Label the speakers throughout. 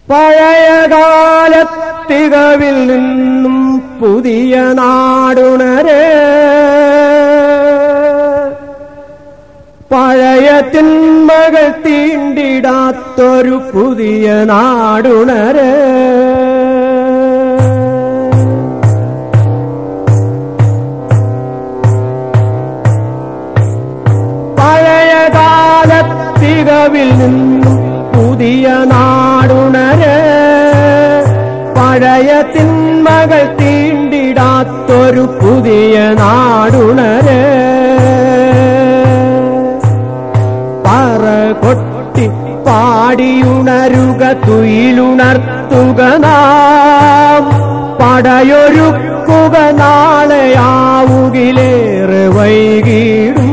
Speaker 1: പഴയകാലത്തികവിൽ നിന്നും പുതിയ നാടുണരെ പഴയ തിന്മകൾ തീണ്ടിടാത്തൊരു പുതിയ നാടുണരെ പഴയകാലത്തികവിൽ നിന്നും പുതിയ നാടുണരെ പഴയ തിന്മകൾ തീണ്ടിടാത്തൊരു പുതിയ നാടുണരെ പറ കൊട്ടി പാടിയുണരുക തുയിലുണർത്തുക നാം പടയൊരുക്കുക നാളെയാവുകിലേറെ വൈകിടും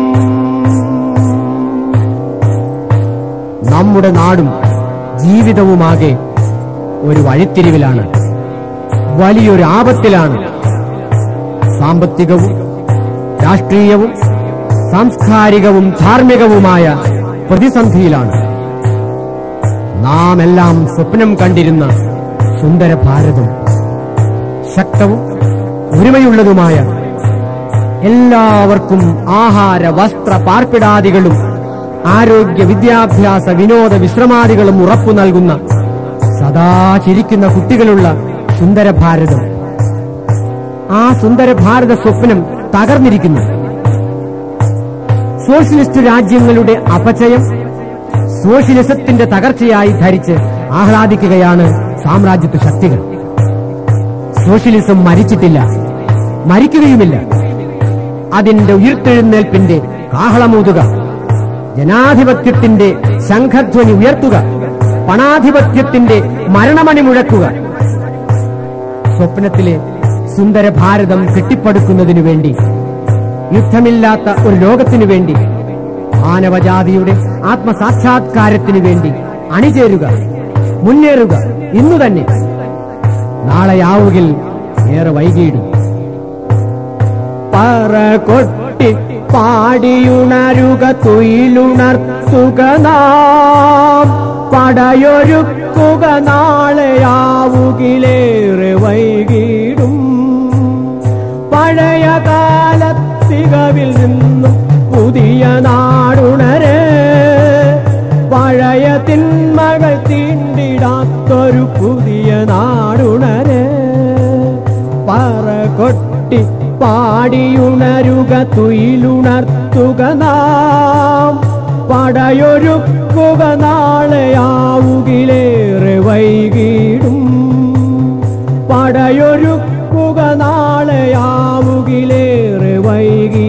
Speaker 1: നമ്മുടെ നാടും ജീവിതവുമാകെ ഒരു വഴിത്തിരിവിലാണ് വലിയൊരു ആപത്തിലാണ് സാമ്പത്തികവും രാഷ്ട്രീയവും സാംസ്കാരികവും ധാർമ്മികവുമായ പ്രതിസന്ധിയിലാണ് നാം എല്ലാം സ്വപ്നം കണ്ടിരുന്ന സുന്ദര ഭാരതം ശക്തവും ഒരുമയുള്ളതുമായ എല്ലാവർക്കും ആഹാര വസ്ത്ര പാർപ്പിടാദികളും ആരോഗ്യ വിദ്യാഭ്യാസ വിനോദ വിശ്രമാദികളും ഉറപ്പു നൽകുന്ന സദാ ചിരിക്കുന്ന കുട്ടികളുള്ള സുന്ദര ഭാരതം ആ സുന്ദര ഭാരത സ്വപ്നം തകർന്നിരിക്കുന്നു സോഷ്യലിസ്റ്റ് രാജ്യങ്ങളുടെ അപചയം സോഷ്യലിസത്തിന്റെ തകർച്ചയായി ധരിച്ച് ആഹ്ലാദിക്കുകയാണ് സാമ്രാജ്യത്വ ശക്തികൾ സോഷ്യലിസം മരിച്ചിട്ടില്ല മരിക്കുകയുമില്ല അതിന്റെ ഉയർത്തെഴുന്നേൽപ്പിന്റെ കാഹളമൂതുക ജനാധിപത്യത്തിന്റെ ശംഖധ്വനി ഉയർത്തുക പണാധിപത്യത്തിന്റെ മരണമണി മുഴക്കുക സ്വപ്നത്തിലെ സുന്ദര ഭാരതം കെട്ടിപ്പടുക്കുന്നതിനു വേണ്ടി യുദ്ധമില്ലാത്ത ഒരു ലോകത്തിനു വേണ്ടി മാനവജാതിയുടെ ആത്മസാക്ഷാത്കാരത്തിനു വേണ്ടി അണിചേരുക മുന്നേറുക ഇന്നു തന്നെ നാളെയാവുകിൽ ഏറെ വൈകിയിടും പറ കൊട്ടി പാടിയുണരുക തുയിലുണർത്തുക നാം പടയൊരുക്കുക നാളെയാവുകിലേറെ വൈകിടും പഴയ കാലത്തികവിൽ നിന്നും പുതിയ നാടുണരെ പഴയ തിന്മകൾ തീണ്ടിടാത്തൊരു പുതിയ നാടുണരെ പറ കൊട്ടി പാടിയുണരുക തുയിലുണർത്തുക നാം പടയൊരുക്കുക നാളെയാവുകിലേറെ വൈകിടും പടയൊരുക്കുക നാളെയാവുകിലേറെ വൈകി